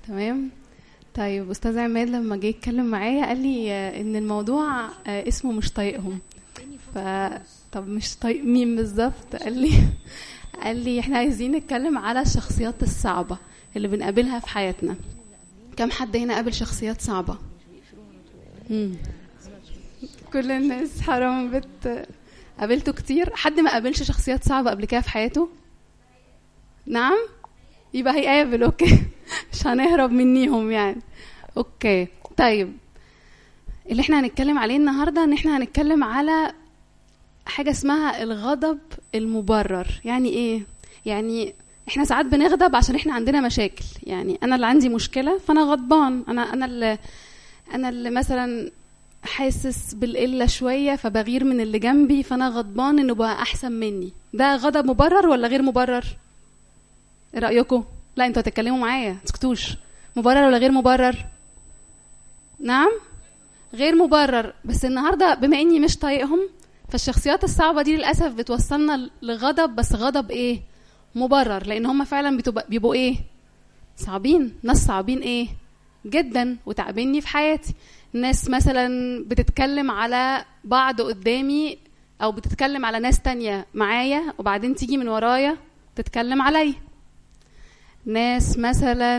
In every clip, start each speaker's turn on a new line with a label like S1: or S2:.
S1: تمام طيب استاذ عماد لما جه يتكلم معايا قال لي آه، ان الموضوع آه، اسمه مش طايقهم ف طب مش طايق مين بالظبط قال لي قال لي احنا عايزين نتكلم على الشخصيات الصعبة اللي بنقابلها في حياتنا كم حد هنا قابل شخصيات صعبة مم. كل الناس حرام بت قابلته كتير حد ما قابلش شخصيات صعبة قبل كده في حياته نعم يبقى هيقابل اوكي مش هنهرب منيهم يعني اوكي طيب اللي احنا هنتكلم عليه النهارده ان احنا هنتكلم على حاجه اسمها الغضب المبرر يعني ايه يعني احنا ساعات بنغضب عشان احنا عندنا مشاكل يعني انا اللي عندي مشكله فانا غضبان انا انا اللي انا اللي مثلا حاسس بالقله شويه فبغير من اللي جنبي فانا غضبان انه بقى احسن مني ده غضب مبرر ولا غير مبرر ايه رايكم لا انتوا هتتكلموا معايا تسكتوش مبرر ولا غير مبرر نعم غير مبرر بس النهارده بما اني مش طايقهم فالشخصيات الصعبه دي للاسف بتوصلنا لغضب بس غضب ايه مبرر لان هم فعلا بتبقى- بيبقوا ايه صعبين ناس صعبين ايه جدا وتعبني في حياتي ناس مثلا بتتكلم على بعض قدامي او بتتكلم على ناس تانية معايا وبعدين تيجي من ورايا تتكلم عليا ناس مثلا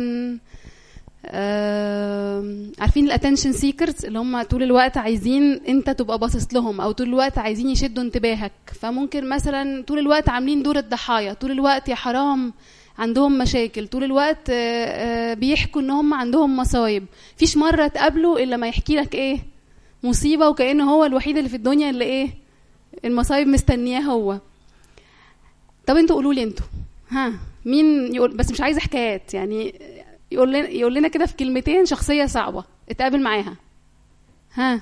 S1: آم، عارفين الاتنشن سيكرز اللي هم طول الوقت عايزين انت تبقى باصص لهم او طول الوقت عايزين يشدوا انتباهك فممكن مثلا طول الوقت عاملين دور الضحايا طول الوقت يا حرام عندهم مشاكل طول الوقت آه، آه، بيحكوا ان هم عندهم مصايب فيش مره تقابله الا ما يحكي لك ايه مصيبه وكانه هو الوحيد اللي في الدنيا اللي ايه المصايب مستنياه هو طب انتوا قولوا لي انتوا ها مين يقول بس مش عايزه حكايات يعني يقول لنا يقول لنا كده في كلمتين شخصيه صعبه اتقابل معاها ها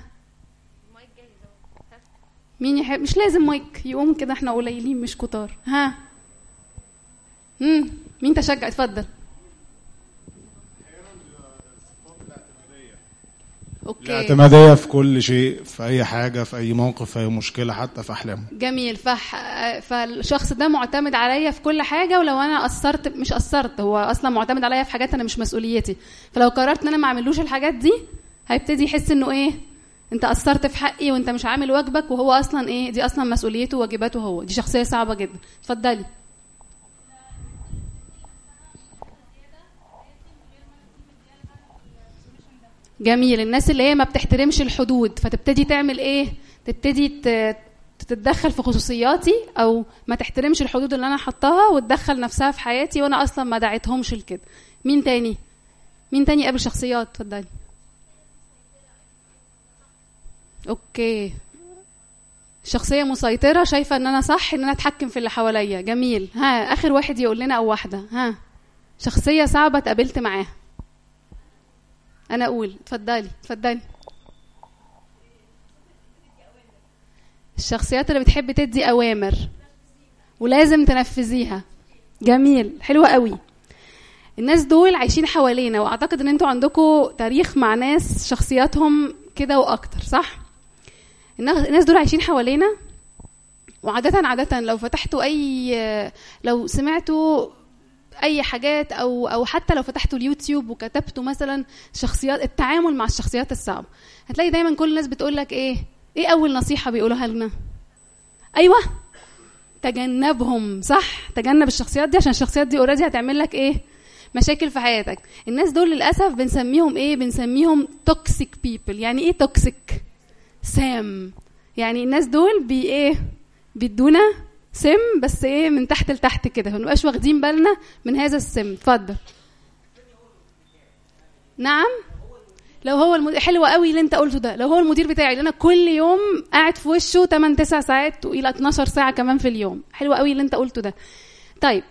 S1: مين يحب مش لازم مايك يقوم كده احنا قليلين مش كتار ها امم مين تشجع اتفضل اوكي
S2: الاعتمادية في كل شيء في أي حاجة في أي موقف في أي مشكلة حتى في أحلامه
S1: جميل فح... فالشخص ده معتمد عليا في كل حاجه ولو انا قصرت مش قصرت هو اصلا معتمد عليا في حاجات انا مش مسؤوليتي فلو قررت ان انا ما اعملوش الحاجات دي هيبتدي يحس انه ايه انت قصرت في حقي وانت مش عامل واجبك وهو اصلا ايه دي اصلا مسؤوليته وواجباته هو دي شخصيه صعبه جدا اتفضلي جميل الناس اللي هي ما بتحترمش الحدود فتبتدي تعمل ايه تبتدي ت- تتدخل في خصوصياتي او ما تحترمش الحدود اللي انا حطاها وتدخل نفسها في حياتي وانا اصلا ما دعيتهمش لكده مين تاني مين تاني قابل شخصيات اتفضلي اوكي شخصية مسيطرة شايفة ان انا صح ان انا اتحكم في اللي حواليا جميل ها اخر واحد يقول لنا او واحدة ها شخصية صعبة اتقابلت معاها انا اقول اتفضلي اتفضلي الشخصيات اللي بتحب تدي اوامر ولازم تنفذيها جميل حلوة قوي الناس دول عايشين حوالينا واعتقد ان انتوا عندكم تاريخ مع ناس شخصياتهم كده واكتر صح الناس الناس دول عايشين حوالينا وعادة عادة لو فتحتوا أي لو سمعتوا أي حاجات أو أو حتى لو فتحتوا اليوتيوب وكتبتوا مثلا شخصيات التعامل مع الشخصيات الصعبة هتلاقي دايما كل الناس بتقول لك إيه إيه أول نصيحة بيقولوها لنا أيوه تجنبهم صح تجنب الشخصيات دي عشان الشخصيات دي اوريدي هتعمل لك ايه مشاكل في حياتك الناس دول للاسف بنسميهم ايه بنسميهم توكسيك بيبل يعني ايه توكسيك سام يعني الناس دول بي ايه بيدونا سم بس ايه من تحت لتحت كده ما نبقاش واخدين بالنا من هذا السم اتفضل نعم لو هو المدير حلو قوي اللي انت قلته ده لو هو المدير بتاعي اللي انا كل يوم قاعد في وشه 8 9 ساعات والى 12 ساعه كمان في اليوم حلو قوي اللي انت قلته ده طيب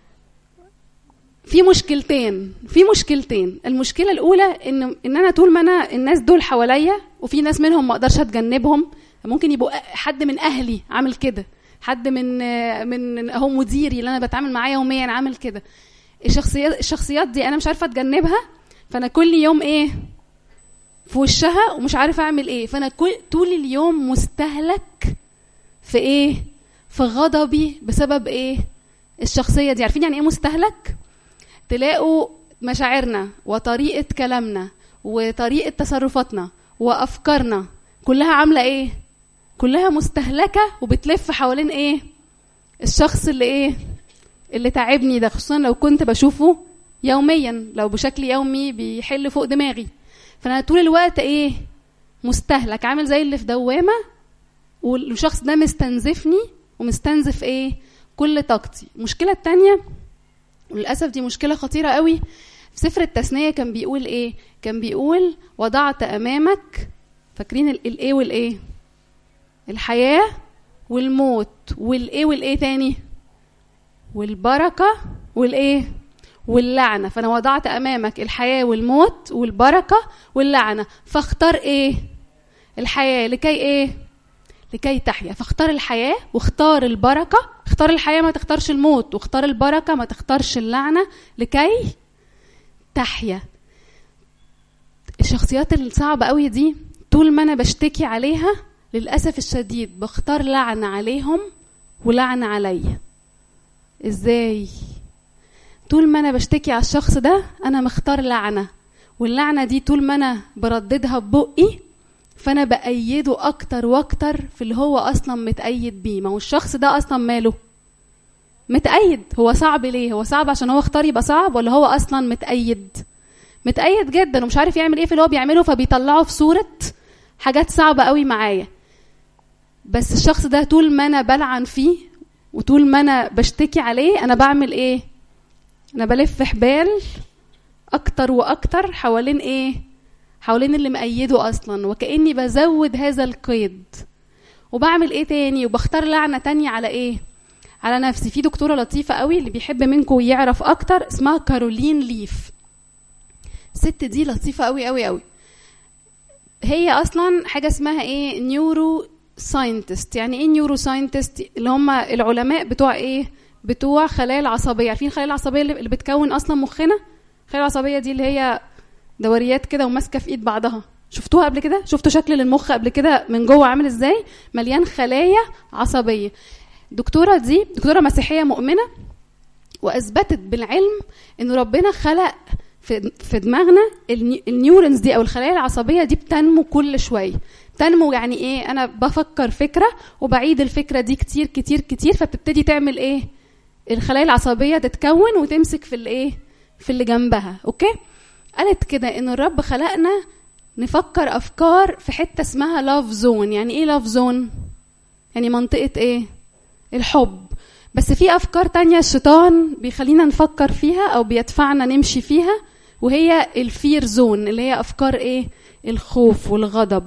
S1: في مشكلتين في مشكلتين المشكله الاولى ان ان انا طول ما انا الناس دول حواليا وفي ناس منهم ما اقدرش اتجنبهم ممكن يبقوا حد من اهلي عامل كده حد من من هو مديري اللي انا بتعامل معاه يوميا عامل كده الشخصيات الشخصيات دي انا مش عارفه اتجنبها فانا كل يوم ايه في وشها ومش عارفه اعمل ايه فانا كل طول اليوم مستهلك في ايه في غضبي بسبب ايه الشخصيه دي عارفين يعني ايه مستهلك تلاقوا مشاعرنا وطريقه كلامنا وطريقه تصرفاتنا وافكارنا كلها عامله ايه كلها مستهلكه وبتلف حوالين ايه الشخص اللي ايه اللي تعبني ده خصوصا لو كنت بشوفه يوميا لو بشكل يومي بيحل فوق دماغي فانا طول الوقت ايه مستهلك عامل زي اللي في دوامه والشخص ده مستنزفني ومستنزف ايه كل طاقتي المشكله التانية وللاسف دي مشكله خطيره قوي في سفر التثنيه كان بيقول ايه كان بيقول وضعت امامك فاكرين الايه والايه الحياه والموت والايه والايه تاني والبركه والايه واللعنه فانا وضعت امامك الحياه والموت والبركه واللعنه فاختار ايه الحياه لكي ايه لكي تحيا فاختار الحياه واختار البركه اختار الحياه ما تختارش الموت واختار البركه ما تختارش اللعنه لكي تحيا الشخصيات الصعبه قوي دي طول ما انا بشتكي عليها للاسف الشديد بختار لعنه عليهم ولعنه عليا ازاي طول ما انا بشتكي على الشخص ده انا مختار لعنه واللعنه دي طول ما انا برددها ببقي فانا بايده اكتر واكتر في اللي هو اصلا متايد بيه ما هو الشخص ده اصلا ماله متأيد هو صعب ليه هو صعب عشان هو اختار يبقى صعب ولا هو اصلا متأيد متأيد جدا ومش عارف يعمل ايه في اللي هو بيعمله فبيطلعه في صورة حاجات صعبة قوي معايا بس الشخص ده طول ما انا بلعن فيه وطول ما انا بشتكي عليه انا بعمل ايه انا بلف حبال اكتر واكتر حوالين ايه حوالين اللي مأيده اصلا وكاني بزود هذا القيد وبعمل ايه تاني وبختار لعنه تانية على ايه على نفسي في دكتوره لطيفه قوي اللي بيحب منكم يعرف اكتر اسمها كارولين ليف الست دي لطيفه قوي قوي قوي هي اصلا حاجه اسمها ايه نيورو ساينتست يعني ايه نيورو ساينتست اللي هم العلماء بتوع ايه بتوع خلايا العصبيه عارفين الخلايا العصبيه اللي بتكون اصلا مخنا الخلايا العصبيه دي اللي هي دوريات كده وماسكه في ايد بعضها شفتوها قبل كده شفتوا شكل للمخ قبل كده من جوه عامل ازاي مليان خلايا عصبيه الدكتوره دي دكتوره مسيحيه مؤمنه واثبتت بالعلم ان ربنا خلق في في دماغنا النيورونز دي او الخلايا العصبيه دي بتنمو كل شويه تنمو يعني ايه انا بفكر فكره وبعيد الفكره دي كتير كتير كتير فبتبتدي تعمل ايه الخلايا العصبيه تتكون وتمسك في الايه في اللي جنبها اوكي قالت كده ان الرب خلقنا نفكر افكار في حته اسمها لاف زون يعني ايه لاف زون يعني منطقه ايه الحب بس في افكار تانية الشيطان بيخلينا نفكر فيها او بيدفعنا نمشي فيها وهي الفير زون اللي هي افكار ايه الخوف والغضب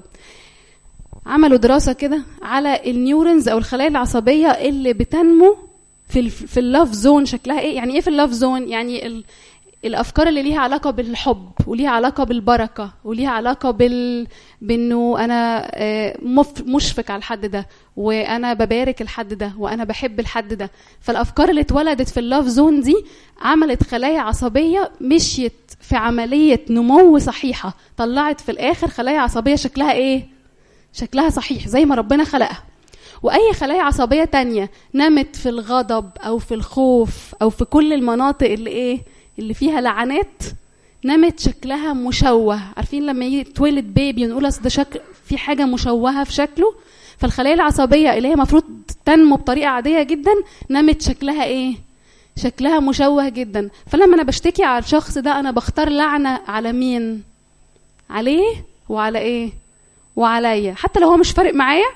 S1: عملوا دراسه كده على النيورونز او الخلايا العصبيه اللي بتنمو في ال في اللاف زون شكلها ايه يعني ايه في اللاف زون يعني ال الافكار اللي ليها علاقه بالحب وليها علاقه بالبركه وليها علاقه بال بانه انا مف... مشفق على الحد ده وانا ببارك الحد ده وانا بحب الحد ده فالافكار اللي اتولدت في اللاف زون دي عملت خلايا عصبيه مشيت في عمليه نمو صحيحه طلعت في الاخر خلايا عصبيه شكلها ايه شكلها صحيح زي ما ربنا خلقها واي خلايا عصبيه تانية نمت في الغضب او في الخوف او في كل المناطق اللي ايه اللي فيها لعنات نمت شكلها مشوه عارفين لما يتولد بيبي نقول اصل ده شكل في حاجه مشوهه في شكله فالخلايا العصبيه اللي هي المفروض تنمو بطريقه عاديه جدا نمت شكلها ايه شكلها مشوه جدا فلما انا بشتكي على الشخص ده انا بختار لعنه على مين عليه وعلى ايه وعليا حتى لو هو مش فارق معايا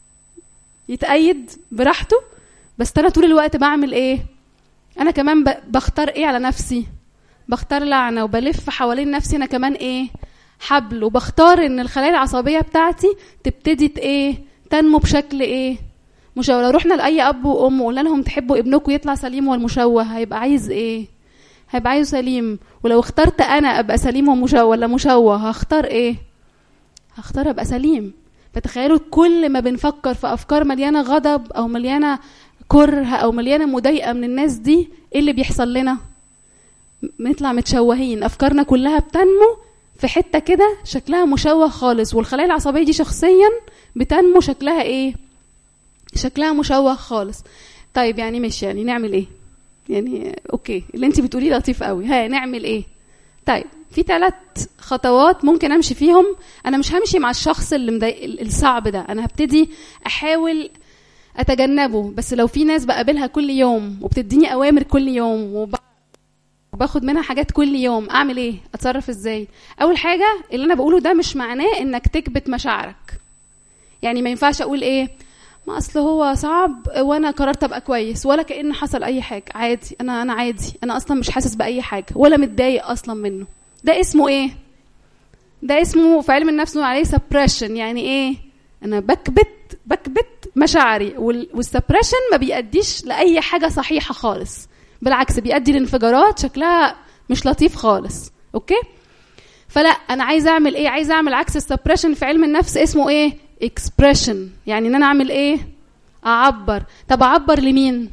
S1: يتأيد براحته بس انا طول الوقت بعمل ايه انا كمان بختار ايه على نفسي بختار لعنه وبلف حوالين نفسي انا كمان ايه حبل وبختار ان الخلايا العصبيه بتاعتي تبتدي ايه تنمو بشكل ايه مشوه لو رحنا لاي اب وام وقلنا لهم تحبوا ابنكم يطلع سليم والمشوه هيبقى عايز ايه هيبقى عايزه سليم ولو اخترت انا ابقى سليم ومشوه ولا مشوه هختار ايه هختار ابقى سليم فتخيلوا كل ما بنفكر في افكار مليانه غضب او مليانه كره او مليانه مضايقه من الناس دي ايه اللي بيحصل لنا بنطلع متشوهين افكارنا كلها بتنمو في حته كده شكلها مشوه خالص والخلايا العصبيه دي شخصيا بتنمو شكلها ايه شكلها مشوه خالص طيب يعني مش يعني نعمل ايه يعني اوكي اللي انت بتقوليه لطيف قوي ها نعمل ايه طيب في ثلاث خطوات ممكن امشي فيهم انا مش همشي مع الشخص اللي مضايق الصعب ده انا هبتدي احاول اتجنبه بس لو في ناس بقابلها كل يوم وبتديني اوامر كل يوم وباخد منها حاجات كل يوم اعمل ايه اتصرف ازاي اول حاجه اللي انا بقوله ده مش معناه انك تكبت مشاعرك يعني ما ينفعش اقول ايه ما اصل هو صعب وانا قررت ابقى كويس ولا كان حصل اي حاجه عادي انا انا عادي انا اصلا مش حاسس باي حاجه ولا متضايق اصلا منه ده اسمه ايه ده اسمه في علم النفس عليه سبريشن يعني ايه انا بكبت بكبت مشاعري والسبريشن ما بيأديش لاي حاجه صحيحه خالص بالعكس بيؤدي لانفجارات شكلها مش لطيف خالص اوكي فلا انا عايزه اعمل ايه عايزه اعمل عكس السبريشن في علم النفس اسمه ايه اكسبريشن يعني ان انا اعمل ايه اعبر طب اعبر لمين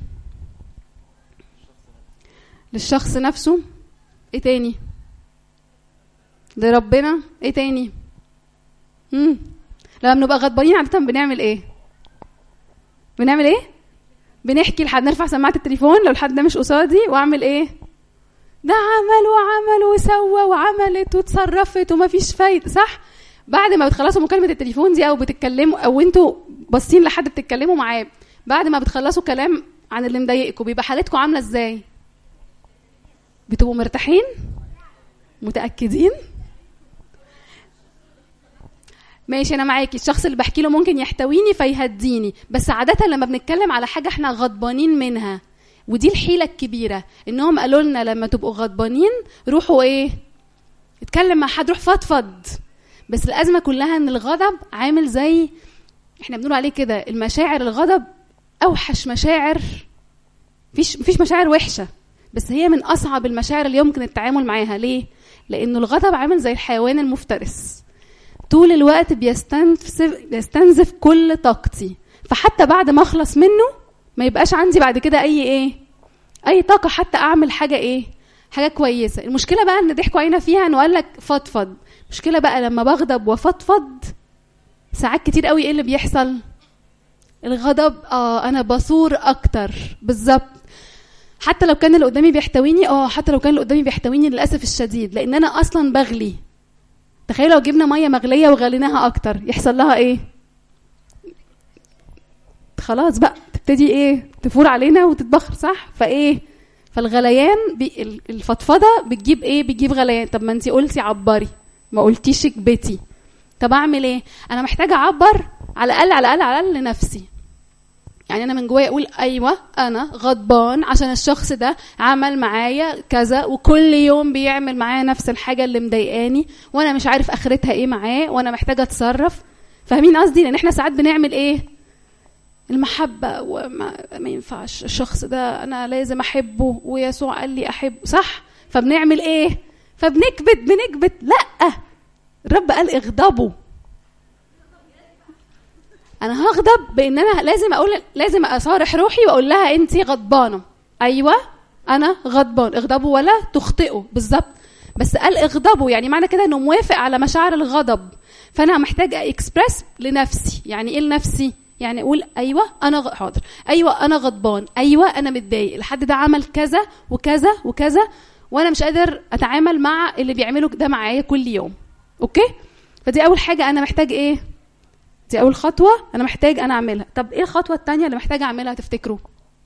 S1: للشخص نفسه ايه تاني لربنا ايه تاني امم لما بنبقى غضبانين عاده بنعمل ايه بنعمل ايه بنحكي لحد نرفع سماعه التليفون لو الحد ده مش قصادي واعمل ايه ده عمل وعمل وسوى وعملت وتصرفت ومفيش فايده صح بعد ما بتخلصوا مكالمه التليفون دي او بتتكلموا او انتوا باصين لحد بتتكلموا معاه بعد ما بتخلصوا كلام عن اللي مضايقكم بيبقى حالتكم عامله ازاي بتبقوا مرتاحين متاكدين ماشي انا معاكي الشخص اللي بحكي له ممكن يحتويني فيهديني بس عاده لما بنتكلم على حاجه احنا غضبانين منها ودي الحيله الكبيره انهم قالوا لنا لما تبقوا غضبانين روحوا ايه اتكلم مع حد روح فضفض بس الازمه كلها ان الغضب عامل زي احنا بنقول عليه كده المشاعر الغضب اوحش مشاعر مفيش مفيش مشاعر وحشه بس هي من اصعب المشاعر اللي يمكن التعامل معاها ليه لانه الغضب عامل زي الحيوان المفترس طول الوقت بيستنزف بيستنزف كل طاقتي فحتى بعد ما اخلص منه ما يبقاش عندي بعد كده اي ايه اي طاقه حتى اعمل حاجه ايه حاجه كويسه المشكله بقى ان ضحكوا علينا فيها انه قال لك فضفض المشكله بقى لما بغضب وفضفض ساعات كتير قوي ايه اللي بيحصل الغضب اه انا بثور اكتر بالظبط حتى لو كان اللي قدامي بيحتويني اه حتى لو كان اللي قدامي بيحتويني للاسف الشديد لان انا اصلا بغلي تخيلوا لو جبنا ميه مغليه وغليناها اكتر يحصل لها ايه خلاص بقى تبتدي ايه تفور علينا وتتبخر صح فايه فالغليان بي الفضفضه بتجيب ايه بتجيب غليان طب ما انت قلتي عبري ما قلتيش اكبتي طب اعمل ايه انا محتاجه اعبر على الاقل على الاقل على الاقل لنفسي يعني انا من جوايا اقول ايوه انا غضبان عشان الشخص ده عمل معايا كذا وكل يوم بيعمل معايا نفس الحاجه اللي مضايقاني وانا مش عارف اخرتها ايه معاه وانا محتاجه اتصرف فاهمين قصدي لان احنا ساعات بنعمل ايه المحبة وما ما ينفعش الشخص ده أنا لازم أحبه ويسوع قال لي أحبه صح فبنعمل إيه فبنكبت بنكبت لأ الرب قال اغضبوا انا هغضب بان انا لازم اقول لازم اصارح روحي واقول لها انت غضبانه ايوه انا غضبان اغضبوا ولا تخطئوا بالظبط بس قال اغضبوا يعني معنى كده انه موافق على مشاعر الغضب فانا محتاج اكسبرس لنفسي يعني ايه لنفسي يعني اقول ايوه انا غ... حاضر ايوه انا غضبان ايوه انا متضايق الحد ده عمل كذا وكذا وكذا وانا مش قادر اتعامل مع اللي بيعمله ده معايا كل يوم اوكي فدي اول حاجه انا محتاج ايه دي اول خطوه انا محتاج انا اعملها طب ايه الخطوه الثانيه اللي محتاج اعملها تفتكروا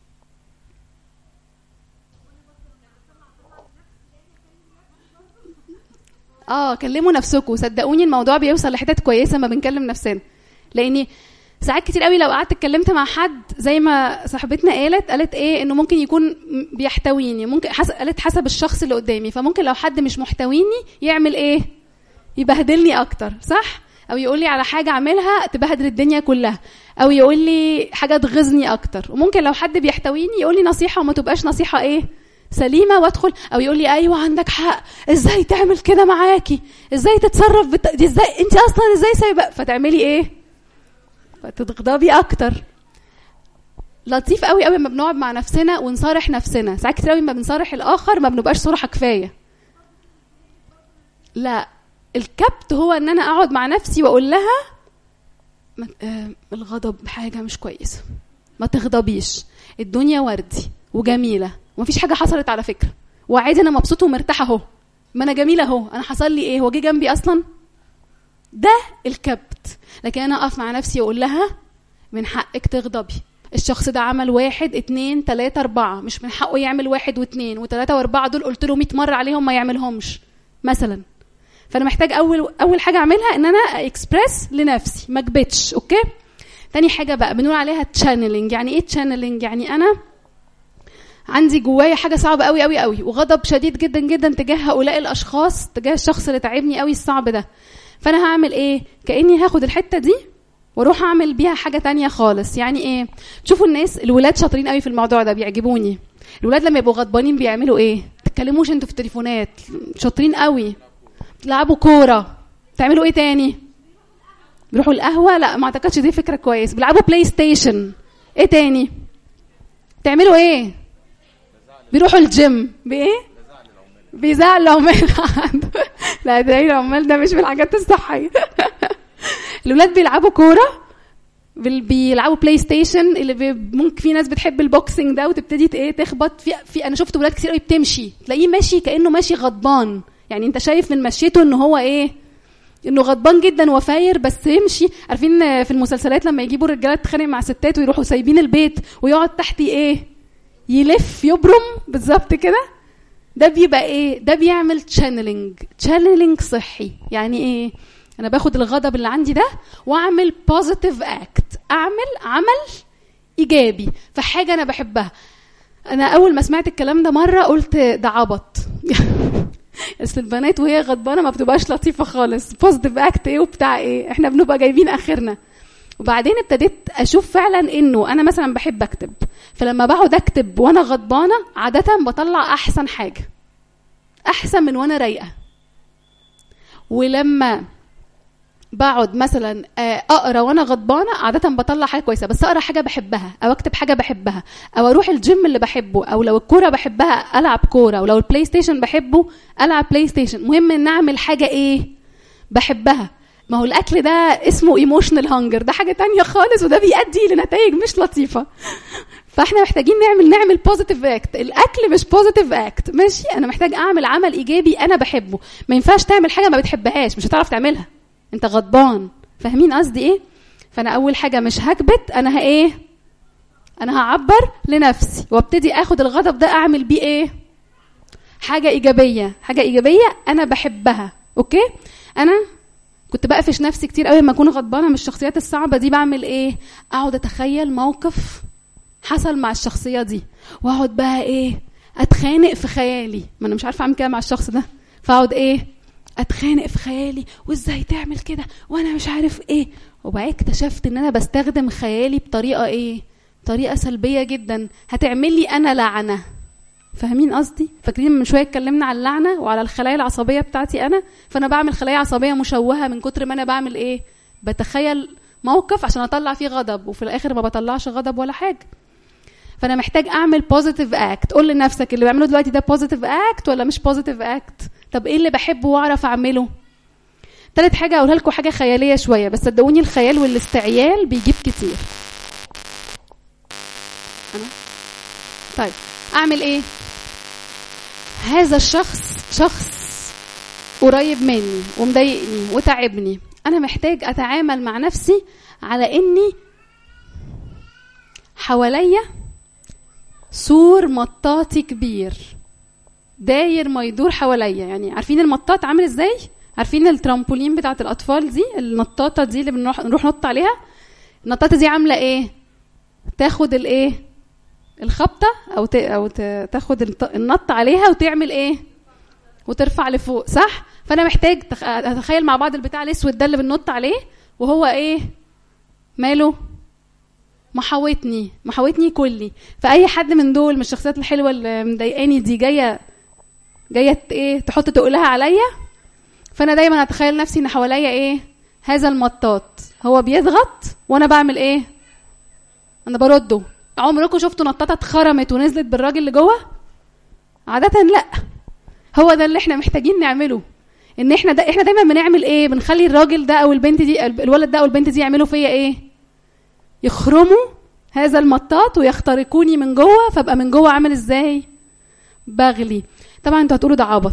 S1: اه كلموا نفسكم صدقوني الموضوع بيوصل لحتت كويسه ما بنكلم نفسنا لاني ساعات كتير قوي لو قعدت اتكلمت مع حد زي ما صاحبتنا قالت قالت ايه انه ممكن يكون بيحتويني ممكن حسب قالت حسب الشخص اللي قدامي فممكن لو حد مش محتويني يعمل ايه يبهدلني اكتر صح او يقول لي على حاجه اعملها تبهدل الدنيا كلها او يقول لي حاجه تغيظني اكتر وممكن لو حد بيحتويني يقول لي نصيحه وما تبقاش نصيحه ايه سليمه وادخل او يقول لي ايوه عندك حق ازاي تعمل كده معاكي ازاي تتصرف بت... دي ازاي انت اصلا ازاي سايبه فتعملي ايه فتتغضبي اكتر لطيف قوي قوي لما بنقعد مع نفسنا ونصارح نفسنا ساعات كتير قوي لما بنصارح الاخر ما بنبقاش صراحه كفايه لا الكبت هو ان انا اقعد مع نفسي واقول لها آه الغضب حاجه مش كويسه ما تغضبيش الدنيا وردي وجميله ومفيش حاجه حصلت على فكره وعادي انا مبسوطه ومرتاحه اهو ما انا جميله اهو انا حصل لي ايه هو جه جنبي اصلا ده الكبت لكن انا اقف مع نفسي واقول لها من حقك تغضبي الشخص ده عمل واحد اتنين تلاتة اربعة مش من حقه يعمل واحد واتنين وتلاتة واربعة دول قلت له 100 مرة عليهم ما يعملهمش مثلا فانا محتاج اول اول حاجة اعملها ان انا اكسبرس لنفسي ما اكبتش اوكي تاني حاجة بقى بنقول عليها تشانلينج يعني ايه تشانلينج يعني انا عندي جوايا حاجه صعبه قوي قوي قوي وغضب شديد جدا جدا تجاه هؤلاء الاشخاص تجاه الشخص اللي تعبني قوي الصعب ده فانا هعمل ايه كاني هاخد الحته دي واروح اعمل بيها حاجه تانية خالص يعني ايه تشوفوا الناس الولاد شاطرين قوي في الموضوع ده بيعجبوني الولاد لما يبقوا غضبانين بيعملوا ايه تتكلموش انتوا في التليفونات شاطرين قوي تلعبوا كوره تعملوا ايه تاني بيروحوا القهوه لا ما اعتقدش دي فكره كويس بيلعبوا بلاي ستيشن ايه تاني تعملوا ايه بيروحوا الجيم بايه بيزعل العمال لا ده العمال ده مش من الحاجات الصحيه الولاد بيلعبوا كوره بال- بيلعبوا بلاي ستيشن اللي بي ممكن في ناس بتحب البوكسنج ده وتبتدي ايه تخبط في في انا شفت ولاد كتير قوي بتمشي تلاقيه ماشي كانه ماشي غضبان يعني انت شايف من مشيته ان هو ايه انه غضبان جدا وفاير بس يمشي عارفين في المسلسلات لما يجيبوا الرجاله تتخانق مع ستات ويروحوا سايبين البيت ويقعد تحت ايه يلف يبرم بالظبط كده ده بيبقى ايه ده بيعمل تشانلينج تشانلينج صحي يعني ايه انا باخد الغضب اللي عندي ده واعمل بوزيتيف اكت اعمل عمل ايجابي في حاجه انا بحبها انا اول ما سمعت الكلام ده مره قلت ده عبط بس البنات وهي غضبانه ما بتبقاش لطيفه خالص بوزيتيف اكت ايه وبتاع ايه احنا بنبقى جايبين اخرنا وبعدين ابتديت اشوف فعلا انه انا مثلا بحب اكتب فلما بقعد اكتب وانا غضبانه عاده بطلع احسن حاجه احسن من وانا رايقه ولما بقعد مثلا آه، اقرا وانا غضبانه عاده بطلع حاجه كويسه بس اقرا حاجه بحبها او اكتب حاجه بحبها او اروح الجيم اللي بحبه او لو الكوره بحبها العب كوره ولو البلاي ستيشن بحبه العب بلاي ستيشن مهم ان اعمل حاجه ايه بحبها ما هو الاكل ده اسمه ايموشنال هانجر ده حاجه تانية خالص وده بيؤدي لنتائج مش لطيفه فاحنا محتاجين نعمل نعمل بوزيتيف اكت الاكل مش بوزيتيف اكت ماشي انا محتاج اعمل عمل ايجابي انا بحبه ما ينفعش تعمل حاجه ما بتحبهاش مش هتعرف تعملها انت غضبان فاهمين قصدي ايه فانا اول حاجه مش هكبت انا ها ايه انا هعبر لنفسي وابتدي اخد الغضب ده اعمل بيه ايه حاجه ايجابيه حاجه ايجابيه انا بحبها اوكي انا كنت بقفش نفسي كتير قوي لما اكون غضبانه من الشخصيات الصعبه دي بعمل ايه اقعد اتخيل موقف حصل مع الشخصيه دي واقعد بقى ايه اتخانق في خيالي ما انا مش عارفه اعمل كده مع الشخص ده فاقعد ايه اتخانق في خيالي وازاي تعمل كده وانا مش عارف ايه وبعدين اكتشفت ان انا بستخدم خيالي بطريقه ايه طريقه سلبيه جدا هتعمل لي انا لعنه فاهمين قصدي فاكرين من شويه اتكلمنا على اللعنه وعلى الخلايا العصبيه بتاعتي انا فانا بعمل خلايا عصبيه مشوهه من كتر ما انا بعمل ايه بتخيل موقف عشان اطلع فيه غضب وفي الاخر ما بطلعش غضب ولا حاجه فانا محتاج اعمل بوزيتيف اكت قول لنفسك اللي بعمله دلوقتي ده بوزيتيف اكت ولا مش بوزيتيف اكت طب ايه اللي بحبه واعرف اعمله تالت حاجه اقولها لكم حاجه خياليه شويه بس صدقوني الخيال والاستعيال بيجيب كتير أنا؟ طيب اعمل ايه هذا الشخص شخص قريب مني ومضايقني وتعبني انا محتاج اتعامل مع نفسي على اني حواليا سور مطاطي كبير داير ما يدور حواليا يعني عارفين المطاط عامل ازاي عارفين الترامبولين بتاعت الاطفال دي النطاطه دي اللي بنروح نروح نط عليها النطاطه دي عامله ايه تاخد الايه الخبطه او ت... او ت... تاخد الط- النط عليها وتعمل ايه وترفع لفوق صح فانا محتاج تخ... اتخيل مع بعض البتاع الاسود ده اللي بننط عليه وهو ايه ماله محاوطني محاوطني كلي فاي حد من دول من الشخصيات الحلوه اللي مضايقاني دي جايه جايه ت- ايه تحط تقولها عليا فانا دايما اتخيل نفسي ان حواليا ايه هذا المطاط هو بيضغط وانا بعمل ايه انا برده عمركم شفتوا نطاطه اتخرمت ونزلت بالراجل اللي جوه عاده لا هو ده اللي احنا محتاجين نعمله ان احنا دا احنا دايما بنعمل ايه بنخلي الراجل ده او البنت دي الولد ده او البنت دي يعملوا فيا ايه يخرموا هذا المطاط ويخترقوني من جوه فابقى من جوه عامل ازاي بغلي طبعا انتوا هتقولوا ده عبط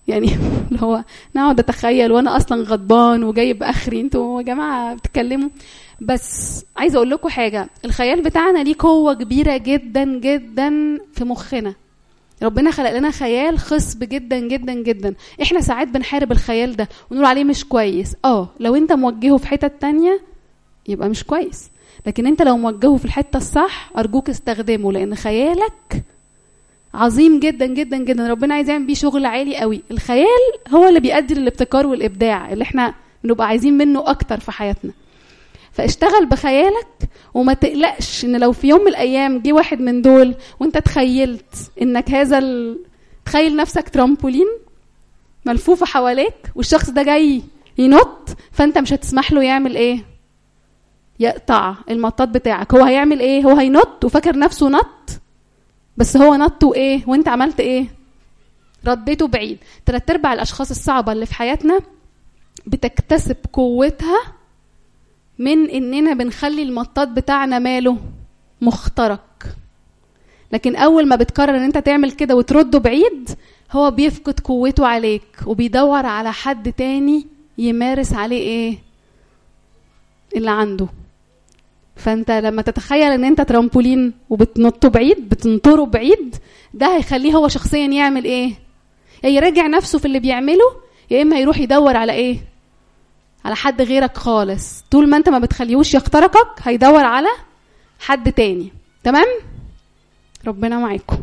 S1: يعني اللي هو نقعد اتخيل وانا اصلا غضبان وجايب اخري انتوا يا جماعه بتتكلموا بس عايزه اقول لكم حاجه الخيال بتاعنا ليه قوه كبيره جدا جدا في مخنا ربنا خلق لنا خيال خصب جدا جدا جدا احنا ساعات بنحارب الخيال ده ونقول عليه مش كويس اه لو انت موجهه في حتة تانية يبقى مش كويس لكن انت لو موجهه في الحتة الصح ارجوك استخدمه لان خيالك عظيم جدا جدا جدا ربنا عايز يعمل بيه شغل عالي قوي الخيال هو اللي بيؤدي للابتكار والابداع اللي احنا بنبقى عايزين منه اكتر في حياتنا فاشتغل بخيالك وما تقلقش ان لو في يوم من الايام جه واحد من دول وانت تخيلت انك هذا ال... تخيل نفسك ترامبولين ملفوفه حواليك والشخص ده جاي ينط فانت مش هتسمح له يعمل ايه يقطع المطاط بتاعك هو هيعمل ايه هو هينط وفاكر نفسه نط بس هو نط وايه وانت عملت ايه رديته بعيد تلات ارباع الاشخاص الصعبه اللي في حياتنا بتكتسب قوتها من اننا بنخلي المطاط بتاعنا ماله مخترق لكن اول ما بتقرر ان انت تعمل كده وترده بعيد هو بيفقد قوته عليك وبيدور على حد تاني يمارس عليه ايه اللي عنده فانت لما تتخيل ان انت ترامبولين وبتنطه بعيد بتنطره بعيد ده هيخليه هو شخصيا يعمل ايه يا يراجع نفسه في اللي بيعمله يا اما يروح يدور على ايه على حد غيرك خالص طول ما انت ما بتخليهوش يخترقك هيدور على حد تاني تمام ربنا معاكم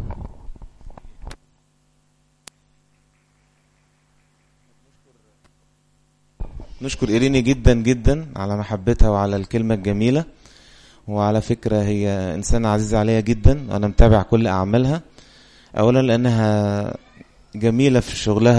S3: نشكر إيريني جدا جدا على محبتها وعلى الكلمة الجميلة وعلى فكرة هي إنسانة عزيزة عليا جدا أنا متابع كل أعمالها أولا لأنها جميلة في شغلها